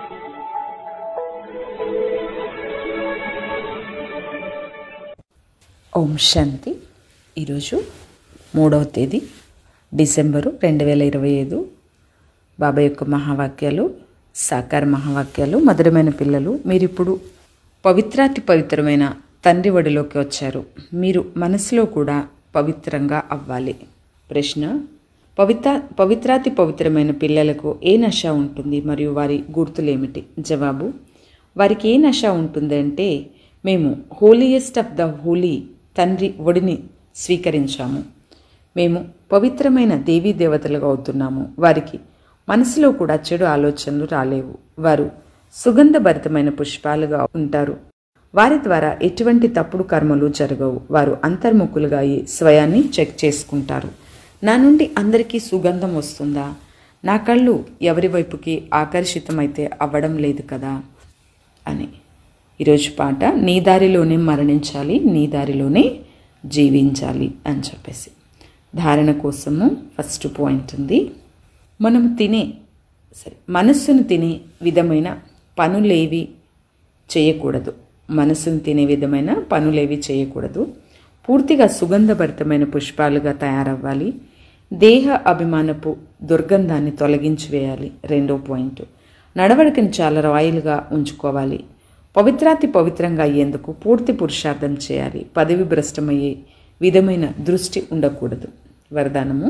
ఓం శాంతి ఈరోజు మూడవ తేదీ డిసెంబరు రెండు వేల ఇరవై ఐదు బాబా యొక్క మహావాక్యాలు సాకార మహావాక్యాలు మధురమైన పిల్లలు మీరు ఇప్పుడు పవిత్రాతి పవిత్రమైన తండ్రి ఒడిలోకి వచ్చారు మీరు మనసులో కూడా పవిత్రంగా అవ్వాలి ప్రశ్న పవిత్ర పవిత్రాతి పవిత్రమైన పిల్లలకు ఏ నష ఉంటుంది మరియు వారి గుర్తులేమిటి జవాబు వారికి ఏ నష ఉంటుంది అంటే మేము హోలియెస్ట్ ఆఫ్ ద హోలీ తండ్రి ఒడిని స్వీకరించాము మేము పవిత్రమైన దేవీ దేవతలుగా అవుతున్నాము వారికి మనసులో కూడా చెడు ఆలోచనలు రాలేవు వారు సుగంధభరితమైన పుష్పాలుగా ఉంటారు వారి ద్వారా ఎటువంటి తప్పుడు కర్మలు జరగవు వారు అంతర్ముఖులుగా అయి స్వయాన్ని చెక్ చేసుకుంటారు నా నుండి అందరికీ సుగంధం వస్తుందా నా కళ్ళు ఎవరి వైపుకి ఆకర్షితమైతే అవ్వడం లేదు కదా అని ఈరోజు పాట నీ దారిలోనే మరణించాలి నీ దారిలోనే జీవించాలి అని చెప్పేసి ధారణ కోసము ఫస్ట్ పాయింట్ ఉంది మనం తినే సరే మనస్సును తినే విధమైన పనులేవి చేయకూడదు మనసును తినే విధమైన పనులేవి చేయకూడదు పూర్తిగా సుగంధభరితమైన పుష్పాలుగా తయారవ్వాలి దేహ అభిమానపు దుర్గంధాన్ని తొలగించి వేయాలి రెండో పాయింట్ నడవడికని చాలా రాయలుగా ఉంచుకోవాలి పవిత్రాతి పవిత్రంగా అయ్యేందుకు పూర్తి పురుషార్థం చేయాలి పదవి భ్రష్టమయ్యే విధమైన దృష్టి ఉండకూడదు వరదానము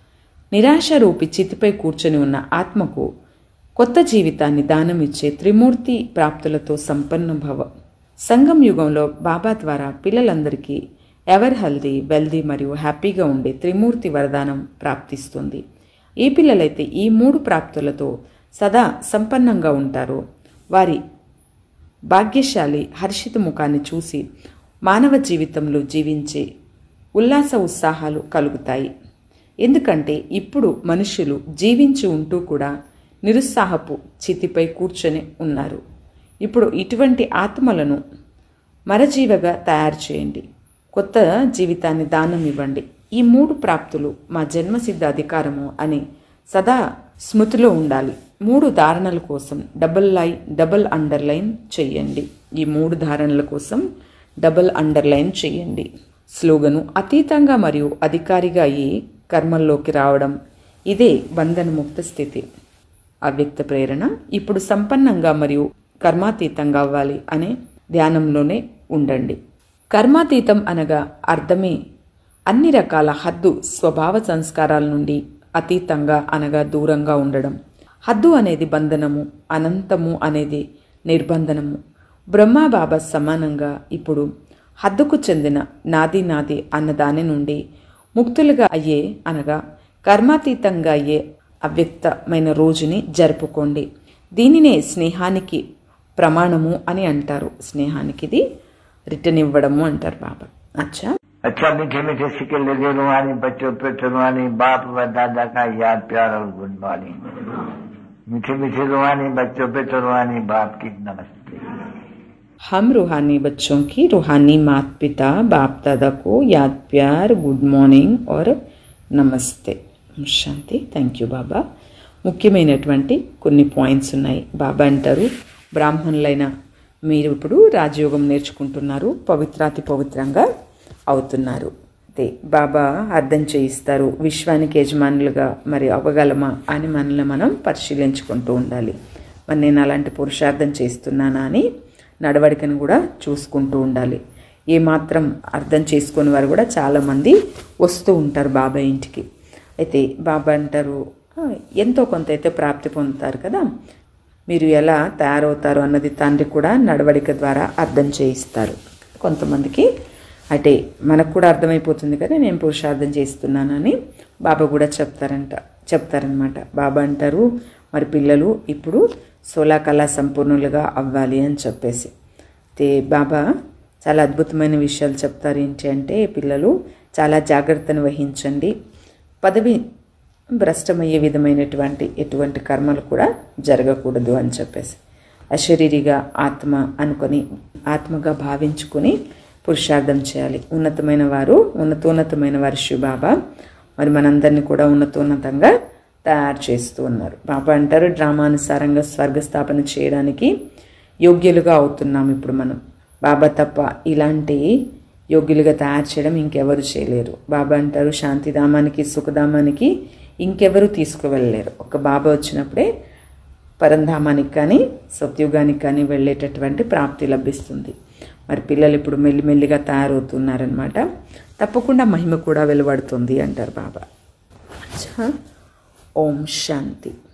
నిరాశ రూపి చితిపై కూర్చొని ఉన్న ఆత్మకు కొత్త జీవితాన్ని దానమిచ్చే త్రిమూర్తి ప్రాప్తులతో సంపన్న భవ సంగం యుగంలో బాబా ద్వారా పిల్లలందరికీ ఎవర్ హెల్దీ వెల్దీ మరియు హ్యాపీగా ఉండే త్రిమూర్తి వరదానం ప్రాప్తిస్తుంది ఏ పిల్లలైతే ఈ మూడు ప్రాప్తులతో సదా సంపన్నంగా ఉంటారో వారి భాగ్యశాలి హర్షిత ముఖాన్ని చూసి మానవ జీవితంలో జీవించే ఉల్లాస ఉత్సాహాలు కలుగుతాయి ఎందుకంటే ఇప్పుడు మనుషులు జీవించి ఉంటూ కూడా నిరుత్సాహపు చితిపై కూర్చొని ఉన్నారు ఇప్పుడు ఇటువంటి ఆత్మలను మరజీవగా తయారు చేయండి కొత్త జీవితాన్ని దానం ఇవ్వండి ఈ మూడు ప్రాప్తులు మా జన్మసిద్ధ అధికారము అని సదా స్మృతిలో ఉండాలి మూడు ధారణల కోసం డబుల్ లై డబుల్ అండర్లైన్ చెయ్యండి ఈ మూడు ధారణల కోసం డబుల్ అండర్లైన్ చెయ్యండి స్లోగను అతీతంగా మరియు అధికారిగా అయ్యి కర్మల్లోకి రావడం ఇదే బంధనముక్త స్థితి అవ్యక్త ప్రేరణ ఇప్పుడు సంపన్నంగా మరియు కర్మాతీతంగా అవ్వాలి అనే ధ్యానంలోనే ఉండండి కర్మాతీతం అనగా అర్థమే అన్ని రకాల హద్దు స్వభావ సంస్కారాల నుండి అతీతంగా అనగా దూరంగా ఉండడం హద్దు అనేది బంధనము అనంతము అనేది నిర్బంధనము బ్రహ్మా బాబా సమానంగా ఇప్పుడు హద్దుకు చెందిన నాది నాది అన్న దాని నుండి ముక్తులుగా అయ్యే అనగా కర్మాతీతంగా అయ్యే అవ్యక్తమైన రోజుని జరుపుకోండి దీనినే స్నేహానికి ప్రమాణము అని అంటారు స్నేహానికి ఇది రిటర్న్ ఇవ్వడము అంటారు బాబా అచ్చా अच्छा मीठे मीठे सिक्के लगे रुहानी बच्चों पे रुहानी बाप व दादा का याद प्यार और गुड मॉर्निंग मीठे मीठे रुहानी बच्चों पे रुहानी बाप की नमस्ते हम रूहानी बच्चों की रूहानी माता पिता बाप दादा को याद प्यार गुड మార్నింగ్ और నమస్తే శాంతి థ్యాంక్ యూ బాబా ముఖ్యమైనటువంటి కొన్ని పాయింట్స్ ఉన్నాయి బాబా అంటారు బ్రాహ్మణులైన మీరు ఇప్పుడు రాజయోగం నేర్చుకుంటున్నారు పవిత్రాతి పవిత్రంగా అవుతున్నారు అదే బాబా అర్థం చేయిస్తారు విశ్వానికి యజమానులుగా మరి అవ్వగలమా అని మనల్ని మనం పరిశీలించుకుంటూ ఉండాలి మరి నేను అలాంటి పురుషార్థం చేస్తున్నానా అని నడవడికను కూడా చూసుకుంటూ ఉండాలి ఏమాత్రం అర్థం చేసుకుని వారు కూడా చాలామంది వస్తూ ఉంటారు బాబా ఇంటికి అయితే బాబా అంటారు "ఆ, ఎంతో కొంత అయితే ప్రాప్తి పొందుతారు కదా మీరు ఎలా తయారవుతారు అన్నది తండ్రి కూడా నడవడిక ద్వారా అర్థం చేయిస్తారు కొంతమందికి అంటే మనకు కూడా అర్థమైపోతుంది కదా నేను పురుషార్థం చేస్తున్నానని బాబా కూడా చెప్తారంట చెప్తారనమాట బాబా అంటారు మరి పిల్లలు ఇప్పుడు సోలా కళా సంపూర్ణులుగా అవ్వాలి అని చెప్పేసి అయితే బాబా చాలా అద్భుతమైన విషయాలు చెప్తారు ఏంటి అంటే పిల్లలు చాలా జాగ్రత్తను వహించండి పదవి భ్రష్టమయ్యే విధమైనటువంటి ఎటువంటి కర్మలు కూడా జరగకూడదు అని చెప్పేసి అశరీరిగా ఆత్మ అనుకొని ఆత్మగా భావించుకొని పురుషార్థం చేయాలి ఉన్నతమైన వారు ఉన్నతోన్నతమైన వారు శివబాబా మరి మనందరినీ కూడా ఉన్నతోన్నతంగా తయారు చేస్తూ ఉన్నారు బాబా అంటారు డ్రామానుసారంగా స్వర్గస్థాపన చేయడానికి యోగ్యులుగా అవుతున్నాం ఇప్పుడు మనం బాబా తప్ప ఇలాంటి యోగ్యులుగా తయారు చేయడం ఇంకెవరు చేయలేరు బాబా అంటారు శాంతిధామానికి సుఖధామానికి ఇంకెవరు తీసుకువెళ్ళలేరు ఒక బాబా వచ్చినప్పుడే పరంధామానికి కానీ సత్యుగానికి కానీ వెళ్ళేటటువంటి ప్రాప్తి లభిస్తుంది మరి పిల్లలు ఇప్పుడు మెల్లిమెల్లిగా తయారవుతున్నారనమాట తప్పకుండా మహిమ కూడా వెలువడుతుంది అంటారు బాబా అచ్చా ఓం శాంతి